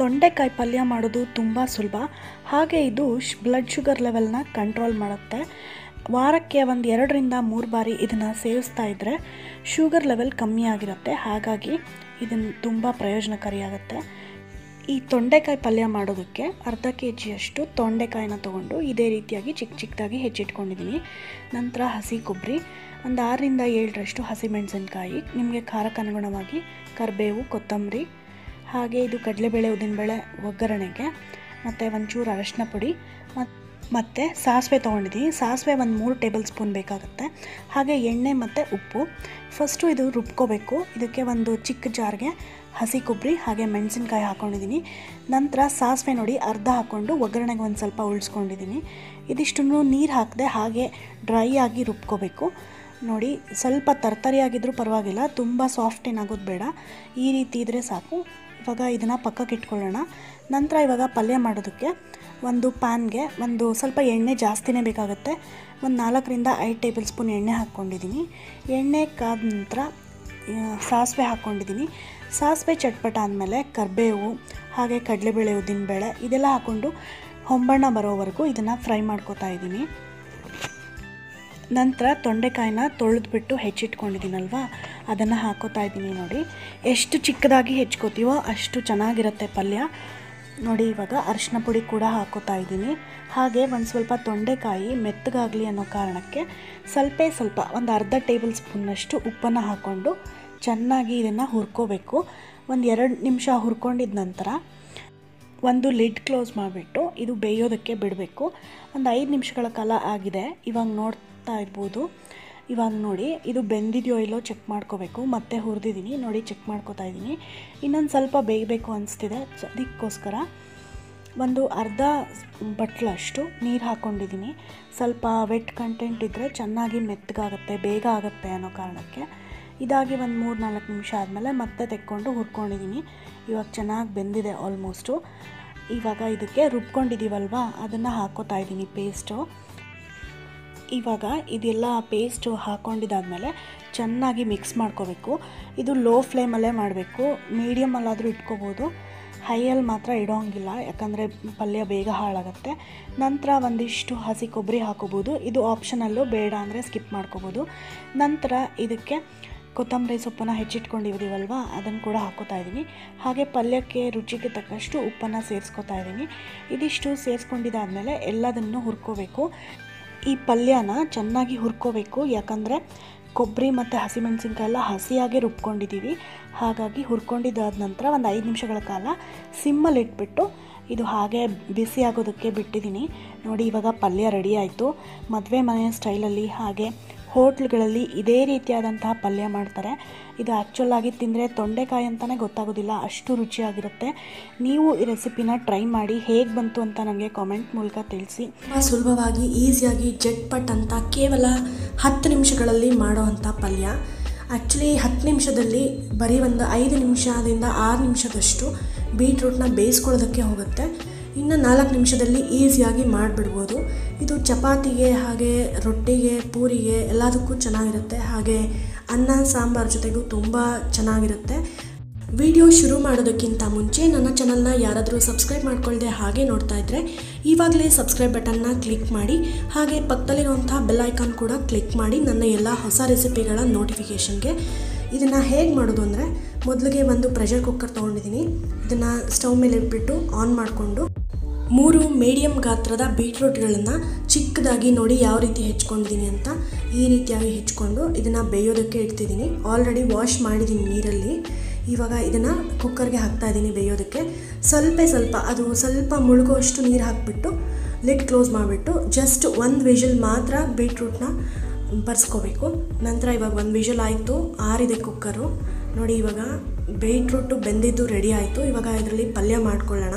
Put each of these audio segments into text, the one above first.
ತೊಂಡೆಕಾಯಿ ಪಲ್ಯ ಮಾಡೋದು ತುಂಬ ಸುಲಭ ಹಾಗೆ ಇದು ಶ್ ಬ್ಲಡ್ ಶುಗರ್ ಲೆವೆಲ್ನ ಕಂಟ್ರೋಲ್ ಮಾಡುತ್ತೆ ವಾರಕ್ಕೆ ಒಂದು ಎರಡರಿಂದ ಮೂರು ಬಾರಿ ಇದನ್ನು ಸೇವಿಸ್ತಾ ಇದ್ದರೆ ಶುಗರ್ ಲೆವೆಲ್ ಕಮ್ಮಿ ಆಗಿರುತ್ತೆ ಹಾಗಾಗಿ ಇದನ್ನು ತುಂಬ ಪ್ರಯೋಜನಕಾರಿಯಾಗುತ್ತೆ ಈ ತೊಂಡೆಕಾಯಿ ಪಲ್ಯ ಮಾಡೋದಕ್ಕೆ ಅರ್ಧ ಕೆ ಜಿಯಷ್ಟು ತೊಂಡೆಕಾಯಿನ ತೊಗೊಂಡು ಇದೇ ರೀತಿಯಾಗಿ ಚಿಕ್ಕ ಚಿಕ್ಕದಾಗಿ ಹೆಚ್ಚಿಟ್ಕೊಂಡಿದ್ದೀನಿ ನಂತರ ಹಸಿ ಕೊಬ್ಬರಿ ಒಂದು ಆರರಿಂದ ಏಳರಷ್ಟು ಹಸಿಮೆಣಸಿನ್ಕಾಯಿ ನಿಮಗೆ ಖಾರಕ್ಕೆ ಅನುಗುಣವಾಗಿ ಕರಿಬೇವು ಕೊತ್ತಂಬರಿ ಹಾಗೆ ಇದು ಕಡಲೆಬೇಳೆ ಉದ್ದಿನಬೇಳೆ ಒಗ್ಗರಣೆಗೆ ಮತ್ತು ಒಂಚೂರು ಅರಶಿನ ಪುಡಿ ಮತ್ತು ಮತ್ತು ಸಾಸಿವೆ ತೊಗೊಂಡಿದ್ದೀನಿ ಸಾಸಿವೆ ಒಂದು ಮೂರು ಟೇಬಲ್ ಸ್ಪೂನ್ ಬೇಕಾಗುತ್ತೆ ಹಾಗೆ ಎಣ್ಣೆ ಮತ್ತು ಉಪ್ಪು ಫಸ್ಟು ಇದು ರುಬ್ಕೋಬೇಕು ಇದಕ್ಕೆ ಒಂದು ಚಿಕ್ಕ ಜಾರ್ಗೆ ಹಸಿ ಕೊಬ್ಬರಿ ಹಾಗೆ ಮೆಣಸಿನ್ಕಾಯಿ ಹಾಕ್ಕೊಂಡಿದ್ದೀನಿ ನಂತರ ಸಾಸಿವೆ ನೋಡಿ ಅರ್ಧ ಹಾಕ್ಕೊಂಡು ಒಗ್ಗರಣೆಗೆ ಒಂದು ಸ್ವಲ್ಪ ಉಳಿಸ್ಕೊಂಡಿದ್ದೀನಿ ಇದಿಷ್ಟನ್ನು ನೀರು ಹಾಕದೆ ಹಾಗೆ ಡ್ರೈ ಆಗಿ ರುಬ್ಕೋಬೇಕು ನೋಡಿ ಸ್ವಲ್ಪ ತರ್ತರಿಯಾಗಿದ್ದರೂ ಪರವಾಗಿಲ್ಲ ತುಂಬ ಸಾಫ್ಟ್ ಏನಾಗೋದು ಬೇಡ ಈ ರೀತಿ ಇದ್ದರೆ ಸಾಕು ಇವಾಗ ಇದನ್ನು ಪಕ್ಕಕ್ಕೆ ಇಟ್ಕೊಳ್ಳೋಣ ನಂತರ ಇವಾಗ ಪಲ್ಯ ಮಾಡೋದಕ್ಕೆ ಒಂದು ಪ್ಯಾನ್ಗೆ ಒಂದು ಸ್ವಲ್ಪ ಎಣ್ಣೆ ಜಾಸ್ತಿನೇ ಬೇಕಾಗುತ್ತೆ ಒಂದು ನಾಲ್ಕರಿಂದ ಐದು ಟೇಬಲ್ ಸ್ಪೂನ್ ಎಣ್ಣೆ ಹಾಕ್ಕೊಂಡಿದ್ದೀನಿ ಎಣ್ಣೆ ಕಾದ ನಂತರ ಸಾಸಿವೆ ಹಾಕ್ಕೊಂಡಿದ್ದೀನಿ ಸಾಸಿವೆ ಚಟ್ಪಟ ಆದಮೇಲೆ ಕರಿಬೇವು ಹಾಗೆ ಕಡಲೆಬೇಳೆ ಉದ್ದಿನಬೇಳೆ ಇದೆಲ್ಲ ಹಾಕ್ಕೊಂಡು ಹೊಂಬಣ್ಣ ಬರೋವರೆಗೂ ಇದನ್ನು ಫ್ರೈ ಮಾಡ್ಕೋತಾ ಇದ್ದೀನಿ ನಂತರ ತೊಂಡೆಕಾಯಿನ ತೊಳೆದ್ಬಿಟ್ಟು ಹೆಚ್ಚಿಟ್ಕೊಂಡಿದ್ದೀನಲ್ವ ಅದನ್ನು ಹಾಕೋತಾ ಇದ್ದೀನಿ ನೋಡಿ ಎಷ್ಟು ಚಿಕ್ಕದಾಗಿ ಹೆಚ್ಕೋತೀವೋ ಅಷ್ಟು ಚೆನ್ನಾಗಿರುತ್ತೆ ಪಲ್ಯ ನೋಡಿ ಇವಾಗ ಅರಿಶಿನ ಪುಡಿ ಕೂಡ ಹಾಕೋತಾ ಇದ್ದೀನಿ ಹಾಗೆ ಒಂದು ಸ್ವಲ್ಪ ತೊಂಡೆಕಾಯಿ ಮೆತ್ತಗಾಗಲಿ ಅನ್ನೋ ಕಾರಣಕ್ಕೆ ಸ್ವಲ್ಪ ಸ್ವಲ್ಪ ಒಂದು ಅರ್ಧ ಟೇಬಲ್ ಸ್ಪೂನ್ನಷ್ಟು ಉಪ್ಪನ್ನು ಹಾಕ್ಕೊಂಡು ಚೆನ್ನಾಗಿ ಇದನ್ನು ಹುರ್ಕೋಬೇಕು ಒಂದು ಎರಡು ನಿಮಿಷ ಹುರ್ಕೊಂಡಿದ ನಂತರ ಒಂದು ಲಿಡ್ ಕ್ಲೋಸ್ ಮಾಡಿಬಿಟ್ಟು ಇದು ಬೇಯೋದಕ್ಕೆ ಬಿಡಬೇಕು ಒಂದು ಐದು ನಿಮಿಷಗಳ ಕಾಲ ಆಗಿದೆ ಇವಾಗ ನೋಡ್ತಾ ಇರ್ಬೋದು ಇವಾಗ ನೋಡಿ ಇದು ಬೆಂದಿದೆಯೋ ಇಲ್ಲೋ ಚೆಕ್ ಮಾಡ್ಕೋಬೇಕು ಮತ್ತೆ ಹುರಿದಿದ್ದೀನಿ ನೋಡಿ ಚೆಕ್ ಮಾಡ್ಕೋತಾ ಇದ್ದೀನಿ ಇನ್ನೊಂದು ಸ್ವಲ್ಪ ಬೇಯಬೇಕು ಅನಿಸ್ತಿದೆ ಅದಕ್ಕೋಸ್ಕರ ಒಂದು ಅರ್ಧ ಬಟ್ಲಷ್ಟು ನೀರು ಹಾಕ್ಕೊಂಡಿದ್ದೀನಿ ಸ್ವಲ್ಪ ವೆಟ್ ಕಂಟೆಂಟ್ ಇದ್ದರೆ ಚೆನ್ನಾಗಿ ಮೆತ್ತಗಾಗುತ್ತೆ ಬೇಗ ಆಗುತ್ತೆ ಅನ್ನೋ ಕಾರಣಕ್ಕೆ ಇದಾಗಿ ಒಂದು ಮೂರು ನಾಲ್ಕು ನಿಮಿಷ ಆದಮೇಲೆ ಮತ್ತೆ ತೆಕ್ಕೊಂಡು ಹುರ್ಕೊಂಡಿದ್ದೀನಿ ಇವಾಗ ಚೆನ್ನಾಗಿ ಬೆಂದಿದೆ ಆಲ್ಮೋಸ್ಟು ಇವಾಗ ಇದಕ್ಕೆ ರುಬ್ಕೊಂಡಿದ್ದೀವಲ್ವ ಅದನ್ನು ಹಾಕೋತಾ ಇದ್ದೀನಿ ಪೇಸ್ಟು ಇವಾಗ ಇದೆಲ್ಲ ಪೇಸ್ಟು ಹಾಕ್ಕೊಂಡಿದ್ದಾದಮೇಲೆ ಚೆನ್ನಾಗಿ ಮಿಕ್ಸ್ ಮಾಡ್ಕೋಬೇಕು ಇದು ಲೋ ಫ್ಲೇಮಲ್ಲೇ ಮಾಡಬೇಕು ಮೀಡಿಯಮಲ್ಲಾದರೂ ಇಟ್ಕೋಬೋದು ಹೈಯಲ್ಲಿ ಮಾತ್ರ ಇಡೋಂಗಿಲ್ಲ ಯಾಕಂದರೆ ಪಲ್ಯ ಬೇಗ ಹಾಳಾಗುತ್ತೆ ನಂತರ ಒಂದಿಷ್ಟು ಹಸಿ ಕೊಬ್ಬರಿ ಹಾಕೋಬೋದು ಇದು ಆಪ್ಷನಲ್ಲು ಬೇಡ ಅಂದರೆ ಸ್ಕಿಪ್ ಮಾಡ್ಕೋಬೋದು ನಂತರ ಇದಕ್ಕೆ ಕೊತ್ತಂಬರಿ ಸೊಪ್ಪನ್ನು ಹೆಚ್ಚಿಟ್ಕೊಂಡಿದ್ದೀವಲ್ವ ಅದನ್ನು ಕೂಡ ಹಾಕೋತಾ ಇದ್ದೀನಿ ಹಾಗೆ ಪಲ್ಯಕ್ಕೆ ರುಚಿಗೆ ತಕ್ಕಷ್ಟು ಉಪ್ಪನ್ನು ಸೇರಿಸ್ಕೊತಾ ಇದ್ದೀನಿ ಇದಿಷ್ಟು ಸೇರಿಸ್ಕೊಂಡಿದ್ದಾದಮೇಲೆ ಎಲ್ಲದನ್ನು ಹುರ್ಕೋಬೇಕು ಈ ಪಲ್ಯನ ಚೆನ್ನಾಗಿ ಹುರ್ಕೋಬೇಕು ಯಾಕಂದರೆ ಕೊಬ್ಬರಿ ಮತ್ತು ಹಸಿಮೆಣಸಿನ್ಕಾಯಿ ಎಲ್ಲ ಹಸಿಯಾಗಿ ರುಬ್ಕೊಂಡಿದ್ದೀವಿ ಹಾಗಾಗಿ ಹುರ್ಕೊಂಡಿದ್ದಾದ ನಂತರ ಒಂದು ಐದು ನಿಮಿಷಗಳ ಕಾಲ ಸಿಮ್ಮಲ್ಲಿ ಇಟ್ಬಿಟ್ಟು ಇದು ಹಾಗೆ ಬಿಸಿ ಆಗೋದಕ್ಕೆ ಬಿಟ್ಟಿದ್ದೀನಿ ನೋಡಿ ಇವಾಗ ಪಲ್ಯ ರೆಡಿ ಆಯಿತು ಮದುವೆ ಮನೆಯ ಸ್ಟೈಲಲ್ಲಿ ಹಾಗೆ ಹೋಟ್ಲ್ಗಳಲ್ಲಿ ಇದೇ ರೀತಿಯಾದಂತಹ ಪಲ್ಯ ಮಾಡ್ತಾರೆ ಇದು ಆ್ಯಕ್ಚುಲ್ ಆಗಿ ತಿಂದರೆ ತೊಂಡೆಕಾಯಿ ಅಂತಲೇ ಗೊತ್ತಾಗೋದಿಲ್ಲ ಅಷ್ಟು ರುಚಿಯಾಗಿರುತ್ತೆ ನೀವು ಈ ರೆಸಿಪಿನ ಟ್ರೈ ಮಾಡಿ ಹೇಗೆ ಬಂತು ಅಂತ ನನಗೆ ಕಾಮೆಂಟ್ ಮೂಲಕ ತಿಳಿಸಿ ತುಂಬ ಸುಲಭವಾಗಿ ಈಸಿಯಾಗಿ ಜಟ್ಪಟ್ ಅಂತ ಕೇವಲ ಹತ್ತು ನಿಮಿಷಗಳಲ್ಲಿ ಮಾಡೋವಂಥ ಪಲ್ಯ ಆ್ಯಕ್ಚುಲಿ ಹತ್ತು ನಿಮಿಷದಲ್ಲಿ ಬರೀ ಒಂದು ಐದು ನಿಮಿಷದಿಂದ ಆರು ನಿಮಿಷದಷ್ಟು ಬೀಟ್ರೂಟ್ನ ಬೇಯಿಸ್ಕೊಳ್ಳೋದಕ್ಕೆ ಹೋಗುತ್ತೆ ಇನ್ನು ನಾಲ್ಕು ನಿಮಿಷದಲ್ಲಿ ಈಸಿಯಾಗಿ ಮಾಡಿಬಿಡ್ಬೋದು ಇದು ಚಪಾತಿಗೆ ಹಾಗೆ ರೊಟ್ಟಿಗೆ ಪೂರಿಗೆ ಎಲ್ಲದಕ್ಕೂ ಚೆನ್ನಾಗಿರುತ್ತೆ ಹಾಗೆ ಅನ್ನ ಸಾಂಬಾರು ಜೊತೆಗೂ ತುಂಬ ಚೆನ್ನಾಗಿರುತ್ತೆ ವಿಡಿಯೋ ಶುರು ಮಾಡೋದಕ್ಕಿಂತ ಮುಂಚೆ ನನ್ನ ಚಾನಲ್ನ ಯಾರಾದರೂ ಸಬ್ಸ್ಕ್ರೈಬ್ ಮಾಡ್ಕೊಳ್ಳದೆ ಹಾಗೆ ನೋಡ್ತಾ ಇದ್ದರೆ ಇವಾಗಲೇ ಸಬ್ಸ್ಕ್ರೈಬ್ ಬಟನ್ನ ಕ್ಲಿಕ್ ಮಾಡಿ ಹಾಗೆ ಪಕ್ಕದಲ್ಲಿರುವಂಥ ಬೆಲ್ ಐಕಾನ್ ಕೂಡ ಕ್ಲಿಕ್ ಮಾಡಿ ನನ್ನ ಎಲ್ಲ ಹೊಸ ರೆಸಿಪಿಗಳ ನೋಟಿಫಿಕೇಷನ್ಗೆ ಇದನ್ನು ಹೇಗೆ ಮಾಡೋದು ಅಂದರೆ ಮೊದಲಿಗೆ ಒಂದು ಪ್ರೆಷರ್ ಕುಕ್ಕರ್ ತೊಗೊಂಡಿದ್ದೀನಿ ಇದನ್ನು ಸ್ಟವ್ ಮೇಲೆ ಇಟ್ಬಿಟ್ಟು ಆನ್ ಮಾಡಿಕೊಂಡು ಮೂರು ಮೀಡಿಯಮ್ ಗಾತ್ರದ ಬೀಟ್ರೂಟ್ಗಳನ್ನು ಚಿಕ್ಕದಾಗಿ ನೋಡಿ ಯಾವ ರೀತಿ ಹೆಚ್ಕೊಂಡಿದ್ದೀನಿ ಅಂತ ಈ ರೀತಿಯಾಗಿ ಹೆಚ್ಕೊಂಡು ಇದನ್ನು ಬೇಯೋದಕ್ಕೆ ಇಡ್ತಿದ್ದೀನಿ ಆಲ್ರೆಡಿ ವಾಶ್ ಮಾಡಿದ್ದೀನಿ ನೀರಲ್ಲಿ ಇವಾಗ ಇದನ್ನು ಕುಕ್ಕರ್ಗೆ ಹಾಕ್ತಾ ಇದ್ದೀನಿ ಬೇಯೋದಕ್ಕೆ ಸ್ವಲ್ಪ ಸ್ವಲ್ಪ ಅದು ಸ್ವಲ್ಪ ಮುಳುಗುವಷ್ಟು ನೀರು ಹಾಕಿಬಿಟ್ಟು ಲಿಡ್ ಕ್ಲೋಸ್ ಮಾಡಿಬಿಟ್ಟು ಜಸ್ಟ್ ಒಂದು ವಿಷಲ್ ಮಾತ್ರ ಬೀಟ್ರೂಟ್ನ ಬರ್ಸ್ಕೋಬೇಕು ನಂತರ ಇವಾಗ ಒಂದು ವಿಷಲ್ ಆಯಿತು ಆರಿದೆ ಕುಕ್ಕರು ನೋಡಿ ಇವಾಗ ಬೀಟ್ರೂಟು ಬೆಂದಿದ್ದು ರೆಡಿ ಆಯಿತು ಇವಾಗ ಇದರಲ್ಲಿ ಪಲ್ಯ ಮಾಡ್ಕೊಳ್ಳೋಣ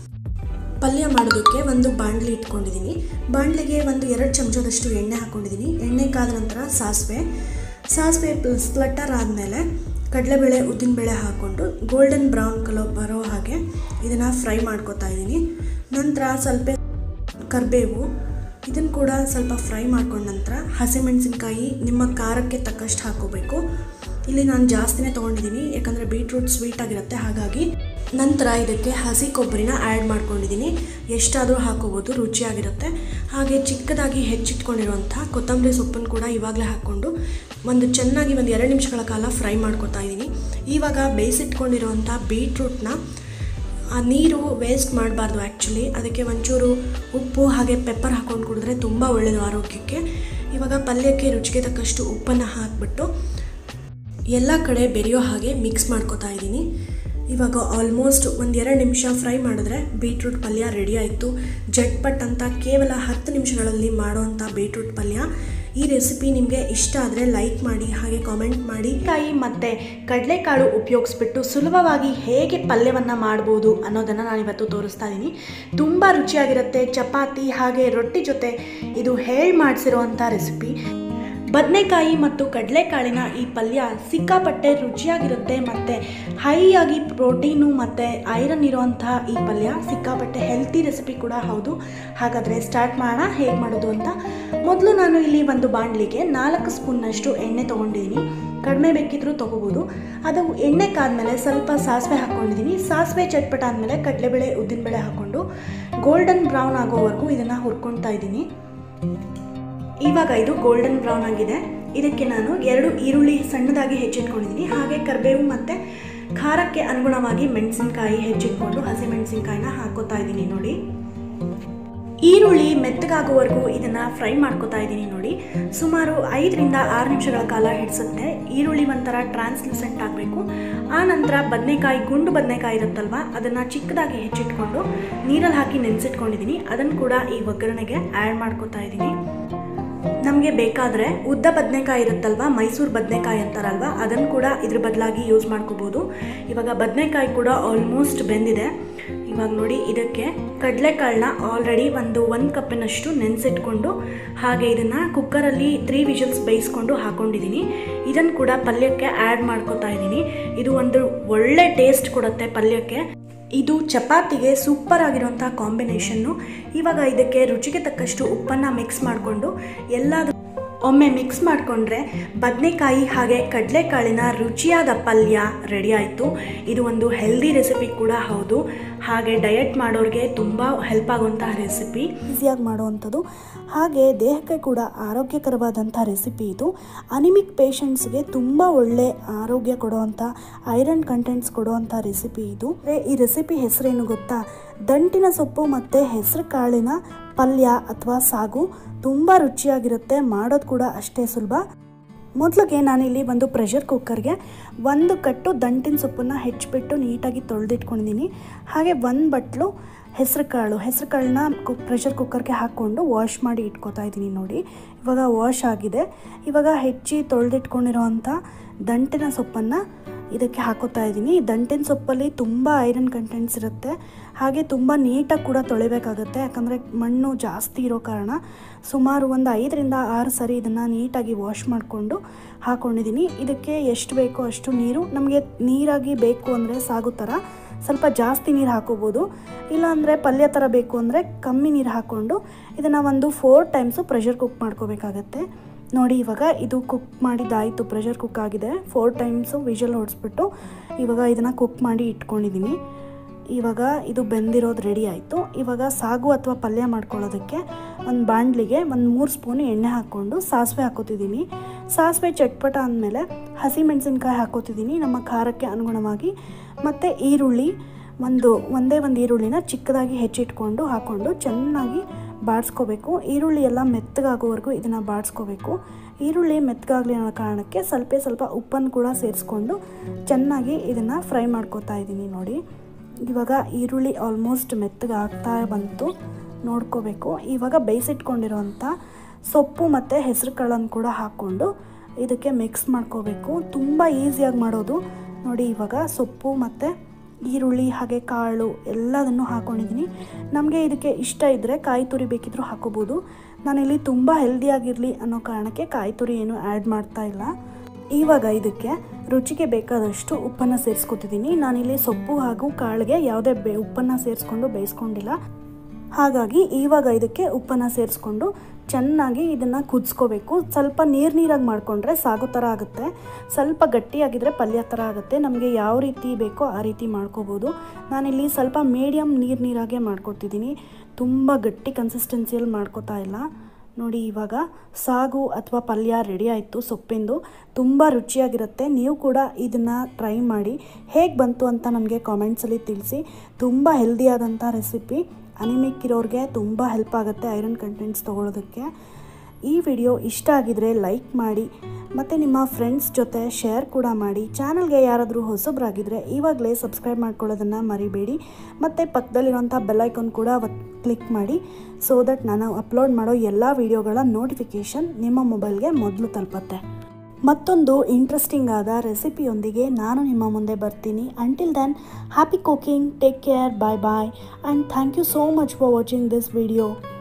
ಪಲ್ಯ ಮಾಡೋದಕ್ಕೆ ಒಂದು ಬಾಣಲಿ ಇಟ್ಕೊಂಡಿದ್ದೀನಿ ಬಾಣಲಿಗೆ ಒಂದು ಎರಡು ಚಮಚದಷ್ಟು ಎಣ್ಣೆ ಹಾಕ್ಕೊಂಡಿದ್ದೀನಿ ಎಣ್ಣೆ ಕಾದ ನಂತರ ಸಾಸಿವೆ ಸಾಸಿವೆ ಸ್ಪ್ಲಟ್ಟರ್ ಆದಮೇಲೆ ಕಡಲೆಬೇಳೆ ಉದ್ದಿನಬೇಳೆ ಹಾಕ್ಕೊಂಡು ಗೋಲ್ಡನ್ ಬ್ರೌನ್ ಕಲರ್ ಬರೋ ಹಾಗೆ ಇದನ್ನು ಫ್ರೈ ಮಾಡ್ಕೊತಾ ಇದ್ದೀನಿ ನಂತರ ಸ್ವಲ್ಪ ಕರಿಬೇವು ಇದನ್ನು ಕೂಡ ಸ್ವಲ್ಪ ಫ್ರೈ ಮಾಡ್ಕೊಂಡ ನಂತರ ಹಸಿಮೆಣಸಿನ್ಕಾಯಿ ನಿಮ್ಮ ಖಾರಕ್ಕೆ ತಕ್ಕಷ್ಟು ಹಾಕೋಬೇಕು ಇಲ್ಲಿ ನಾನು ಜಾಸ್ತಿನೇ ತೊಗೊಂಡಿದ್ದೀನಿ ಯಾಕಂದರೆ ಬೀಟ್ರೂಟ್ ಸ್ವೀಟ್ ಆಗಿರುತ್ತೆ ಹಾಗಾಗಿ ನಂತರ ಇದಕ್ಕೆ ಹಸಿ ಕೊಬ್ಬರಿನ ಆ್ಯಡ್ ಮಾಡ್ಕೊಂಡಿದ್ದೀನಿ ಎಷ್ಟಾದರೂ ಹಾಕೋಬೋದು ರುಚಿಯಾಗಿರುತ್ತೆ ಹಾಗೆ ಚಿಕ್ಕದಾಗಿ ಹೆಚ್ಚಿಟ್ಕೊಂಡಿರುವಂಥ ಕೊತ್ತಂಬರಿ ಸೊಪ್ಪನ್ನು ಕೂಡ ಇವಾಗಲೇ ಹಾಕ್ಕೊಂಡು ಒಂದು ಚೆನ್ನಾಗಿ ಒಂದು ಎರಡು ನಿಮಿಷಗಳ ಕಾಲ ಫ್ರೈ ಮಾಡ್ಕೊತಾ ಇದ್ದೀನಿ ಇವಾಗ ಬೇಯಿಸಿಟ್ಕೊಂಡಿರುವಂಥ ಬೀಟ್ರೂಟ್ನ ಆ ನೀರು ವೇಸ್ಟ್ ಮಾಡಬಾರ್ದು ಆ್ಯಕ್ಚುಲಿ ಅದಕ್ಕೆ ಒಂಚೂರು ಉಪ್ಪು ಹಾಗೆ ಪೆಪ್ಪರ್ ಹಾಕ್ಕೊಂಡು ಕುಡಿದ್ರೆ ತುಂಬ ಒಳ್ಳೆಯದು ಆರೋಗ್ಯಕ್ಕೆ ಇವಾಗ ಪಲ್ಯಕ್ಕೆ ರುಚಿಗೆ ತಕ್ಕಷ್ಟು ಉಪ್ಪನ್ನು ಹಾಕಿಬಿಟ್ಟು ಎಲ್ಲ ಕಡೆ ಬೆರೆಯೋ ಹಾಗೆ ಮಿಕ್ಸ್ ಮಾಡ್ಕೊತಾ ಇದ್ದೀನಿ ಇವಾಗ ಆಲ್ಮೋಸ್ಟ್ ಒಂದು ಎರಡು ನಿಮಿಷ ಫ್ರೈ ಮಾಡಿದ್ರೆ ಬೀಟ್ರೂಟ್ ಪಲ್ಯ ರೆಡಿ ಆಯಿತು ಜಟ್ಪಟ್ ಅಂತ ಕೇವಲ ಹತ್ತು ನಿಮಿಷಗಳಲ್ಲಿ ಮಾಡೋವಂಥ ಬೀಟ್ರೂಟ್ ಪಲ್ಯ ಈ ರೆಸಿಪಿ ನಿಮಗೆ ಇಷ್ಟ ಆದರೆ ಲೈಕ್ ಮಾಡಿ ಹಾಗೆ ಕಾಮೆಂಟ್ ಮಾಡಿ ಕಾಯಿ ಮತ್ತು ಕಡಲೆಕಾಳು ಉಪಯೋಗಿಸ್ಬಿಟ್ಟು ಸುಲಭವಾಗಿ ಹೇಗೆ ಪಲ್ಯವನ್ನು ಮಾಡ್ಬೋದು ಅನ್ನೋದನ್ನು ನಾನು ಇವತ್ತು ತೋರಿಸ್ತಾ ಇದ್ದೀನಿ ತುಂಬ ರುಚಿಯಾಗಿರುತ್ತೆ ಚಪಾತಿ ಹಾಗೆ ರೊಟ್ಟಿ ಜೊತೆ ಇದು ಹೇಳಿ ಮಾಡಿಸಿರುವಂಥ ರೆಸಿಪಿ ಬದನೆಕಾಯಿ ಮತ್ತು ಕಡಲೆಕಾಳಿನ ಈ ಪಲ್ಯ ಸಿಕ್ಕಾಪಟ್ಟೆ ರುಚಿಯಾಗಿರುತ್ತೆ ಮತ್ತು ಹೈ ಆಗಿ ಪ್ರೋಟೀನು ಮತ್ತು ಐರನ್ ಇರುವಂತಹ ಈ ಪಲ್ಯ ಸಿಕ್ಕಾಪಟ್ಟೆ ಹೆಲ್ತಿ ರೆಸಿಪಿ ಕೂಡ ಹೌದು ಹಾಗಾದರೆ ಸ್ಟಾರ್ಟ್ ಮಾಡೋಣ ಹೇಗೆ ಮಾಡೋದು ಅಂತ ಮೊದಲು ನಾನು ಇಲ್ಲಿ ಒಂದು ಬಾಣಲಿಗೆ ನಾಲ್ಕು ಸ್ಪೂನ್ನಷ್ಟು ಎಣ್ಣೆ ತೊಗೊಂಡಿದ್ದೀನಿ ಕಡಿಮೆ ಬೇಕಿದ್ರೂ ತೊಗೋಬೋದು ಅದು ಎಣ್ಣೆ ಕಾದ್ಮೇಲೆ ಸ್ವಲ್ಪ ಸಾಸಿವೆ ಹಾಕ್ಕೊಂಡಿದ್ದೀನಿ ಸಾಸಿವೆ ಚಟ್ಪಟ ಆದಮೇಲೆ ಕಡಲೆಬೇಳೆ ಉದ್ದಿನಬೇಳೆ ಹಾಕ್ಕೊಂಡು ಗೋಲ್ಡನ್ ಬ್ರೌನ್ ಆಗೋವರೆಗೂ ಇದನ್ನು ಹುರ್ಕೊಳ್ತಾ ಇದ್ದೀನಿ ಇವಾಗ ಇದು ಗೋಲ್ಡನ್ ಬ್ರೌನ್ ಆಗಿದೆ ಇದಕ್ಕೆ ನಾನು ಎರಡು ಈರುಳ್ಳಿ ಸಣ್ಣದಾಗಿ ಹೆಚ್ಚಿಟ್ಕೊಂಡಿದ್ದೀನಿ ಹಾಗೆ ಕರಿಬೇವು ಮತ್ತು ಖಾರಕ್ಕೆ ಅನುಗುಣವಾಗಿ ಮೆಣಸಿನ್ಕಾಯಿ ಹೆಚ್ಚಿಟ್ಕೊಂಡು ಹಸಿ ಮೆಣಸಿನ್ಕಾಯಿನ ಹಾಕೋತಾ ಇದ್ದೀನಿ ನೋಡಿ ಈರುಳ್ಳಿ ಮೆತ್ತಗಾಗುವವರೆಗೂ ಇದನ್ನು ಫ್ರೈ ಮಾಡ್ಕೋತಾ ಇದ್ದೀನಿ ನೋಡಿ ಸುಮಾರು ಐದರಿಂದ ಆರು ನಿಮಿಷಗಳ ಕಾಲ ಹಿಡಿಸುತ್ತೆ ಈರುಳ್ಳಿ ಒಂಥರ ಟ್ರಾನ್ಸ್ಲೂಸೆಂಟ್ ಆಗಬೇಕು ಆ ನಂತರ ಬದನೆಕಾಯಿ ಗುಂಡು ಬದನೆಕಾಯಿ ಇರುತ್ತಲ್ವ ಅದನ್ನು ಚಿಕ್ಕದಾಗಿ ಹೆಚ್ಚಿಟ್ಕೊಂಡು ನೀರಲ್ಲಿ ಹಾಕಿ ನೆನೆಸಿಟ್ಕೊಂಡಿದ್ದೀನಿ ಅದನ್ನು ಕೂಡ ಈ ಒಗ್ಗರಣೆಗೆ ಆ್ಯಡ್ ಮಾಡ್ಕೋತಾ ಇದ್ದೀನಿ ನಮಗೆ ಬೇಕಾದರೆ ಉದ್ದ ಬದನೆಕಾಯಿ ಇರುತ್ತಲ್ವ ಮೈಸೂರು ಬದನೆಕಾಯಿ ಅಂತಾರಲ್ವ ಅದನ್ನು ಕೂಡ ಇದ್ರ ಬದಲಾಗಿ ಯೂಸ್ ಮಾಡ್ಕೋಬೋದು ಇವಾಗ ಬದನೆಕಾಯಿ ಕೂಡ ಆಲ್ಮೋಸ್ಟ್ ಬೆಂದಿದೆ ಇವಾಗ ನೋಡಿ ಇದಕ್ಕೆ ಕಡಲೆಕಾಳನ್ನ ಆಲ್ರೆಡಿ ಒಂದು ಒಂದು ಕಪ್ಪಿನಷ್ಟು ನೆನೆಸಿಟ್ಕೊಂಡು ಹಾಗೆ ಇದನ್ನು ಕುಕ್ಕರಲ್ಲಿ ತ್ರೀ ವಿಷಲ್ಸ್ ಬೇಯಿಸ್ಕೊಂಡು ಹಾಕೊಂಡಿದ್ದೀನಿ ಇದನ್ನು ಕೂಡ ಪಲ್ಯಕ್ಕೆ ಆ್ಯಡ್ ಮಾಡ್ಕೋತಾ ಇದ್ದೀನಿ ಇದು ಒಂದು ಒಳ್ಳೆ ಟೇಸ್ಟ್ ಕೊಡುತ್ತೆ ಪಲ್ಯಕ್ಕೆ ಇದು ಚಪಾತಿಗೆ ಸೂಪರ್ ಆಗಿರುವಂಥ ಕಾಂಬಿನೇಷನ್ನು ಇವಾಗ ಇದಕ್ಕೆ ರುಚಿಗೆ ತಕ್ಕಷ್ಟು ಉಪ್ಪನ್ನು ಮಿಕ್ಸ್ ಮಾಡಿಕೊಂಡು ಎಲ್ಲಾದರೂ ಒಮ್ಮೆ ಮಿಕ್ಸ್ ಮಾಡಿಕೊಂಡ್ರೆ ಬದನೆಕಾಯಿ ಹಾಗೆ ಕಡಲೆಕಾಳಿನ ರುಚಿಯಾದ ಪಲ್ಯ ರೆಡಿ ಆಯಿತು ಇದು ಒಂದು ಹೆಲ್ದಿ ರೆಸಿಪಿ ಕೂಡ ಹೌದು ಹಾಗೆ ಡಯಟ್ ಮಾಡೋರಿಗೆ ತುಂಬ ಹೆಲ್ಪ್ ಆಗುವಂತಹ ರೆಸಿಪಿ ಈಸಿಯಾಗಿ ಮಾಡುವಂಥದ್ದು ಹಾಗೆ ದೇಹಕ್ಕೆ ಕೂಡ ಆರೋಗ್ಯಕರವಾದಂಥ ರೆಸಿಪಿ ಇದು ಅನಿಮಿಕ್ ಪೇಷಂಟ್ಸ್ಗೆ ತುಂಬ ಒಳ್ಳೆ ಆರೋಗ್ಯ ಕೊಡುವಂಥ ಐರನ್ ಕಂಟೆಂಟ್ಸ್ ಕೊಡುವಂಥ ರೆಸಿಪಿ ಇದು ಈ ರೆಸಿಪಿ ಹೆಸರೇನು ಗೊತ್ತಾ ದಂಟಿನ ಸೊಪ್ಪು ಮತ್ತು ಹೆಸರು ಕಾಳಿನ ಪಲ್ಯ ಅಥವಾ ಸಾಗು ತುಂಬ ರುಚಿಯಾಗಿರುತ್ತೆ ಮಾಡೋದು ಕೂಡ ಅಷ್ಟೇ ಸುಲಭ ಮೊದಲಿಗೆ ನಾನಿಲ್ಲಿ ಒಂದು ಪ್ರೆಷರ್ ಕುಕ್ಕರ್ಗೆ ಒಂದು ಕಟ್ಟು ದಂಟಿನ ಸೊಪ್ಪನ್ನು ಹೆಚ್ಚಿಬಿಟ್ಟು ನೀಟಾಗಿ ತೊಳೆದಿಟ್ಕೊಂಡಿದ್ದೀನಿ ಹಾಗೆ ಒಂದು ಬಟ್ಲು ಹೆಸರು ಕಾಳು ಹೆಸರು ಕಾಳನ್ನ ಕು ಪ್ರೆಷರ್ ಕುಕ್ಕರ್ಗೆ ಹಾಕ್ಕೊಂಡು ವಾಶ್ ಮಾಡಿ ಇಟ್ಕೋತಾ ಇದ್ದೀನಿ ನೋಡಿ ಇವಾಗ ವಾಶ್ ಆಗಿದೆ ಇವಾಗ ಹೆಚ್ಚಿ ತೊಳೆದಿಟ್ಕೊಂಡಿರೋವಂಥ ದಂಟಿನ ಸೊಪ್ಪನ್ನು ಇದಕ್ಕೆ ಹಾಕೋತಾ ಇದ್ದೀನಿ ದಂಟಿನ ಸೊಪ್ಪಲ್ಲಿ ತುಂಬ ಐರನ್ ಕಂಟೆಂಟ್ಸ್ ಇರುತ್ತೆ ಹಾಗೆ ತುಂಬ ನೀಟಾಗಿ ಕೂಡ ತೊಳಿಬೇಕಾಗತ್ತೆ ಯಾಕಂದರೆ ಮಣ್ಣು ಜಾಸ್ತಿ ಇರೋ ಕಾರಣ ಸುಮಾರು ಒಂದು ಐದರಿಂದ ಆರು ಸರಿ ಇದನ್ನು ನೀಟಾಗಿ ವಾಶ್ ಮಾಡಿಕೊಂಡು ಹಾಕ್ಕೊಂಡಿದ್ದೀನಿ ಇದಕ್ಕೆ ಎಷ್ಟು ಬೇಕೋ ಅಷ್ಟು ನೀರು ನಮಗೆ ನೀರಾಗಿ ಬೇಕು ಅಂದರೆ ಸಾಗು ಥರ ಸ್ವಲ್ಪ ಜಾಸ್ತಿ ನೀರು ಹಾಕೋಬೋದು ಇಲ್ಲಾಂದರೆ ಪಲ್ಯ ಥರ ಬೇಕು ಅಂದರೆ ಕಮ್ಮಿ ನೀರು ಹಾಕ್ಕೊಂಡು ಇದನ್ನು ಒಂದು ಫೋರ್ ಟೈಮ್ಸು ಪ್ರೆಷರ್ ಕುಕ್ ಮಾಡ್ಕೋಬೇಕಾಗತ್ತೆ ನೋಡಿ ಇವಾಗ ಇದು ಕುಕ್ ಮಾಡಿದ್ದಾಯಿತು ಪ್ರೆಷರ್ ಕುಕ್ ಆಗಿದೆ ಫೋರ್ ಟೈಮ್ಸು ವಿಷಲ್ ಹೊಡಿಸ್ಬಿಟ್ಟು ಇವಾಗ ಇದನ್ನು ಕುಕ್ ಮಾಡಿ ಇಟ್ಕೊಂಡಿದ್ದೀನಿ ಇವಾಗ ಇದು ಬೆಂದಿರೋದು ರೆಡಿ ಆಯಿತು ಇವಾಗ ಸಾಗು ಅಥವಾ ಪಲ್ಯ ಮಾಡ್ಕೊಳ್ಳೋದಕ್ಕೆ ಒಂದು ಬಾಣಲಿಗೆ ಒಂದು ಮೂರು ಸ್ಪೂನ್ ಎಣ್ಣೆ ಹಾಕ್ಕೊಂಡು ಸಾಸಿವೆ ಹಾಕೋತಿದ್ದೀನಿ ಸಾಸಿವೆ ಚಟ್ಪಟ ಅಂದಮೇಲೆ ಹಸಿಮೆಣಸಿನ್ಕಾಯಿ ಹಾಕೋತಿದ್ದೀನಿ ನಮ್ಮ ಖಾರಕ್ಕೆ ಅನುಗುಣವಾಗಿ ಮತ್ತು ಈರುಳ್ಳಿ ಒಂದು ಒಂದೇ ಒಂದು ಈರುಳ್ಳಿನ ಚಿಕ್ಕದಾಗಿ ಹೆಚ್ಚಿಟ್ಕೊಂಡು ಹಾಕ್ಕೊಂಡು ಚೆನ್ನಾಗಿ ಬಾಡಿಸ್ಕೋಬೇಕು ಈರುಳ್ಳಿ ಎಲ್ಲ ಮೆತ್ತಗಾಗೋವರೆಗೂ ಇದನ್ನು ಬಾಡಿಸ್ಕೋಬೇಕು ಈರುಳ್ಳಿ ಮೆತ್ತಗಾಗಲಿ ಅನ್ನೋ ಕಾರಣಕ್ಕೆ ಸ್ವಲ್ಪ ಸ್ವಲ್ಪ ಉಪ್ಪನ್ನು ಕೂಡ ಸೇರಿಸ್ಕೊಂಡು ಚೆನ್ನಾಗಿ ಇದನ್ನು ಫ್ರೈ ಮಾಡ್ಕೋತಾ ಇದ್ದೀನಿ ನೋಡಿ ಇವಾಗ ಈರುಳ್ಳಿ ಆಲ್ಮೋಸ್ಟ್ ಮೆತ್ತಗೆ ಆಗ್ತಾ ಬಂತು ನೋಡ್ಕೋಬೇಕು ಇವಾಗ ಬೇಯಿಸಿಟ್ಕೊಂಡಿರೋಂಥ ಸೊಪ್ಪು ಮತ್ತು ಹೆಸರು ಕಾಳನ್ನು ಕೂಡ ಹಾಕ್ಕೊಂಡು ಇದಕ್ಕೆ ಮಿಕ್ಸ್ ಮಾಡ್ಕೋಬೇಕು ತುಂಬ ಈಸಿಯಾಗಿ ಮಾಡೋದು ನೋಡಿ ಇವಾಗ ಸೊಪ್ಪು ಮತ್ತು ಈರುಳ್ಳಿ ಹಾಗೆ ಕಾಳು ಎಲ್ಲದನ್ನು ಹಾಕ್ಕೊಂಡಿದ್ದೀನಿ ನಮಗೆ ಇದಕ್ಕೆ ಇಷ್ಟ ಇದ್ದರೆ ಕಾಯಿ ತುರಿ ಬೇಕಿದ್ರೂ ಹಾಕೋಬೋದು ನಾನಿಲ್ಲಿ ತುಂಬ ಹೆಲ್ದಿಯಾಗಿರಲಿ ಅನ್ನೋ ಕಾರಣಕ್ಕೆ ಕಾಯಿ ತುರಿ ಏನು ಆ್ಯಡ್ ಮಾಡ್ತಾ ಇಲ್ಲ ಇವಾಗ ಇದಕ್ಕೆ ರುಚಿಗೆ ಬೇಕಾದಷ್ಟು ಉಪ್ಪನ್ನು ಸೇರಿಸ್ಕೊತಿದ್ದೀನಿ ನಾನಿಲ್ಲಿ ಸೊಪ್ಪು ಹಾಗೂ ಕಾಳಿಗೆ ಯಾವುದೇ ಬೇ ಉಪ್ಪನ್ನು ಸೇರಿಸ್ಕೊಂಡು ಬೇಯಿಸ್ಕೊಂಡಿಲ್ಲ ಹಾಗಾಗಿ ಇವಾಗ ಇದಕ್ಕೆ ಉಪ್ಪನ್ನು ಸೇರಿಸ್ಕೊಂಡು ಚೆನ್ನಾಗಿ ಇದನ್ನು ಕುದಿಸ್ಕೋಬೇಕು ಸ್ವಲ್ಪ ನೀರು ನೀರಾಗಿ ಮಾಡಿಕೊಂಡ್ರೆ ಸಾಗು ಥರ ಆಗುತ್ತೆ ಸ್ವಲ್ಪ ಗಟ್ಟಿಯಾಗಿದ್ದರೆ ಪಲ್ಯ ಥರ ಆಗುತ್ತೆ ನಮಗೆ ಯಾವ ರೀತಿ ಬೇಕೋ ಆ ರೀತಿ ಮಾಡ್ಕೋಬೋದು ನಾನಿಲ್ಲಿ ಸ್ವಲ್ಪ ಮೀಡಿಯಮ್ ನೀರು ನೀರಾಗೆ ಮಾಡ್ಕೊತಿದ್ದೀನಿ ತುಂಬ ಗಟ್ಟಿ ಕನ್ಸಿಸ್ಟೆನ್ಸಿಯಲ್ಲಿ ಮಾಡ್ಕೋತಾ ಇಲ್ಲ ನೋಡಿ ಇವಾಗ ಸಾಗು ಅಥವಾ ಪಲ್ಯ ರೆಡಿ ಆಯಿತು ಸೊಪ್ಪಿಂದು ತುಂಬ ರುಚಿಯಾಗಿರುತ್ತೆ ನೀವು ಕೂಡ ಇದನ್ನು ಟ್ರೈ ಮಾಡಿ ಹೇಗೆ ಬಂತು ಅಂತ ನನಗೆ ಕಾಮೆಂಟ್ಸಲ್ಲಿ ತಿಳಿಸಿ ತುಂಬ ಹೆಲ್ದಿಯಾದಂಥ ರೆಸಿಪಿ ಅನಿಮಿಕ್ ಇರೋರಿಗೆ ತುಂಬ ಹೆಲ್ಪ್ ಆಗುತ್ತೆ ಐರನ್ ಕಂಟೆಂಟ್ಸ್ ತೊಗೊಳೋದಕ್ಕೆ ಈ ವಿಡಿಯೋ ಇಷ್ಟ ಆಗಿದರೆ ಲೈಕ್ ಮಾಡಿ ಮತ್ತು ನಿಮ್ಮ ಫ್ರೆಂಡ್ಸ್ ಜೊತೆ ಶೇರ್ ಕೂಡ ಮಾಡಿ ಚಾನಲ್ಗೆ ಯಾರಾದರೂ ಹೊಸಬ್ರಾಗಿದ್ದರೆ ಇವಾಗಲೇ ಸಬ್ಸ್ಕ್ರೈಬ್ ಮಾಡ್ಕೊಳ್ಳೋದನ್ನು ಮರಿಬೇಡಿ ಮತ್ತು ಪಕ್ಕದಲ್ಲಿರುವಂಥ ಬೆಲ್ಲೈಕಾನ್ ಕೂಡ ಕ್ಲಿಕ್ ಮಾಡಿ ಸೊ ದಟ್ ನಾನು ಅಪ್ಲೋಡ್ ಮಾಡೋ ಎಲ್ಲ ವೀಡಿಯೋಗಳ ನೋಟಿಫಿಕೇಷನ್ ನಿಮ್ಮ ಮೊಬೈಲ್ಗೆ ಮೊದಲು ತಲುಪತ್ತೆ ಮತ್ತೊಂದು ಇಂಟ್ರೆಸ್ಟಿಂಗ್ ಆದ ರೆಸಿಪಿಯೊಂದಿಗೆ ನಾನು ನಿಮ್ಮ ಮುಂದೆ ಬರ್ತೀನಿ until then happy cooking take care bye bye and thank you so much for watching this video